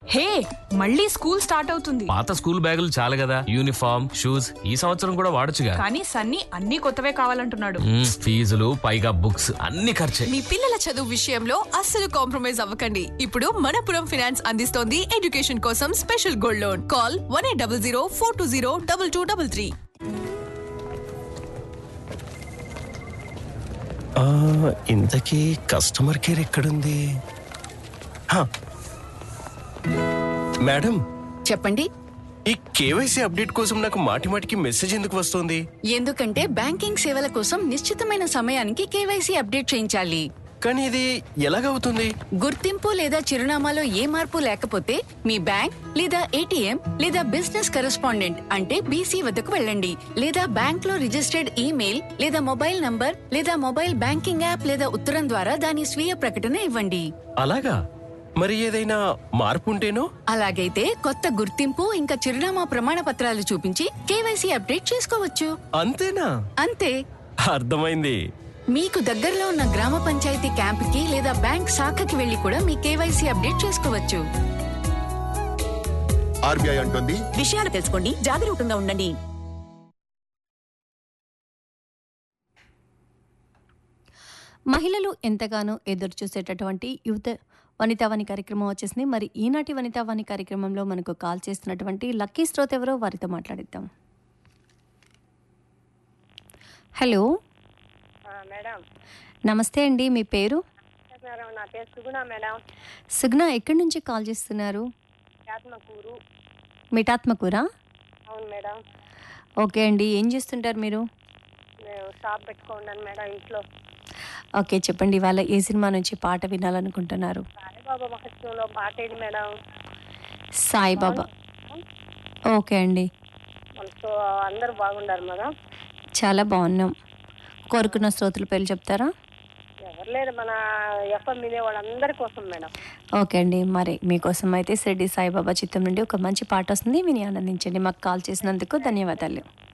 హే మళ్ళీ school start అవుతుంది పాత స్కూల్ బ్యాగులు చాలు కదా యూనిఫామ్ షూస్ ఈ సంవత్సరం కూడా వాడొచ్చుగా కానీ సన్నీ అన్ని కొత్తవే కావాలంటున్నాడు మ్మ్, ఫీజులు పైగా బుక్స్ అన్ని ఖర్చే మీ పిల్లల చదువు విషయంలో అస్సలు కాంప్రమైజ్ అవ్వకండి ఇప్పుడు మనపురం ఫైనాన్స్ అందిస్తోంది ఎడ్యుకేషన్ కోసం special gold loan call one eight double zero four two zero double two double three ఆ, ఇంతకీ కస్టమర్ కేర్ ఎక్కడుంది హా. మేడం చెప్పండి ఈ కేవైసీ అప్డేట్ కోసం నాకు మాటి మాటికి మెసేజ్ ఎందుకు వస్తుంది ఎందుకంటే బ్యాంకింగ్ సేవల కోసం నిశ్చితమైన సమయానికి కేవైసీ అప్డేట్ చేయించాలి కానీ ఇది ఎలాగవుతుంది గుర్తింపు లేదా చిరునామాలో ఏ మార్పు లేకపోతే మీ బ్యాంక్ లేదా ఏటీఎం లేదా బిజినెస్ కరెస్పాండెంట్ అంటే బీసీ వద్దకు వెళ్ళండి లేదా బ్యాంక్ లో రిజిస్టర్డ్ ఈమెయిల్ లేదా మొబైల్ నంబర్ లేదా మొబైల్ బ్యాంకింగ్ యాప్ లేదా ఉత్తరం ద్వారా దాని స్వీయ ప్రకటన ఇవ్వండి అలాగా మరి ఏదైనా మార్పు ఉంటేనో అలాగైతే కొత్త గుర్తింపు ఇంకా చిరునామా ప్రమాణ పత్రాలు చూపించి కేవైసీ అప్డేట్ చేసుకోవచ్చు అంతేనా అంతే అర్థమైంది మీకు దగ్గరలో ఉన్న గ్రామ పంచాయతీ క్యాంపుకి లేదా బ్యాంక్ శాఖకి వెళ్లి కూడా మీ కేవైసీ అప్డేట్ చేసుకోవచ్చు ఆర్బీఐ అంటుంది విషయాలు తెలుసుకోండి జాగరూకంగా ఉండండి మహిళలు ఎంతగానో ఎదురు చూసేటటువంటి యువత వనితావాణి కార్యక్రమం వచ్చేసింది మరి ఈనాటి వనితావాణి కార్యక్రమంలో మనకు కాల్ చేస్తున్నటువంటి లక్కీ శ్రోత ఎవరో వారితో మాట్లాడిద్దాం హలో మేడం నమస్తే అండి మీ పేరు మేడం నా పేరు సుగుణ మేడం సుగ్న ఎక్కడి నుంచి కాల్ చేస్తున్నారు యాత్మకూరు మిఠాత్మకూరా అవును మేడం ఓకే అండి ఏం చేస్తుంటారు మీరు నేను షాప్ పెట్టుకున్నాను మేడం ఇంట్లో ఓకే చెప్పండి ఇవాళ ఏ సినిమా నుంచి పాట వినాలనుకుంటున్నారు సాయిబాబా మహత్యంలో పాట ఏది మేడం సాయిబాబా ఓకే అండి మనతో అందరూ బాగుండారు మేడం చాలా బాగున్నాం కోరుకున్న శ్రోతల పేర్లు చెప్తారా ఎవరు లేరు మన ఎఫ్ఎం వినే వాళ్ళందరి కోసం మేడం ఓకే అండి మరి మీకోసం అయితే షిర్డి సాయిబాబా చిత్రం నుండి ఒక మంచి పాట వస్తుంది విని ఆనందించండి మాకు కాల్ చేసినందుకు ధన్యవాదాలు